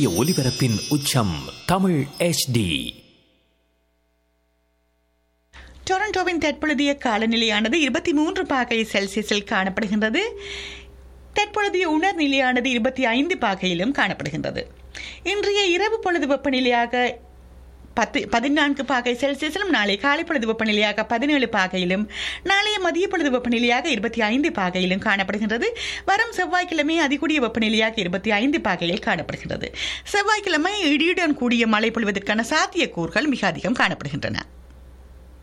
ஒலிபரப்பின் உச்சம் தமிழ் HD டொரண்டோவின் தற்பொழுதைய காலநிலையானது இருபத்தி மூன்று பாகை செல்சியஸில் காணப்படுகின்றது தற்பொழுதைய உணர் நிலையானது இருபத்தி ஐந்து பாகையிலும் காணப்படுகின்றது இன்றைய இரவு பொழுது வெப்பநிலையாக பத்து பதினான்கு பாகை செல்சியஸிலும் நாளை காலை பொழுது வெப்பநிலையாக பதினேழு பாகையிலும் நாளைய மதிய பொழுது வெப்பநிலையாக இருபத்தி ஐந்து பாகையிலும் காணப்படுகின்றது வரும் செவ்வாய்க்கிழமை அதிகூடிய வெப்பநிலையாக இருபத்தி ஐந்து பாகையில் காணப்படுகின்றது செவ்வாய்க்கிழமை இடியுடன் கூடிய மழை பொழிவதற்கான சாத்தியக்கூறுகள் மிக அதிகம் காணப்படுகின்றன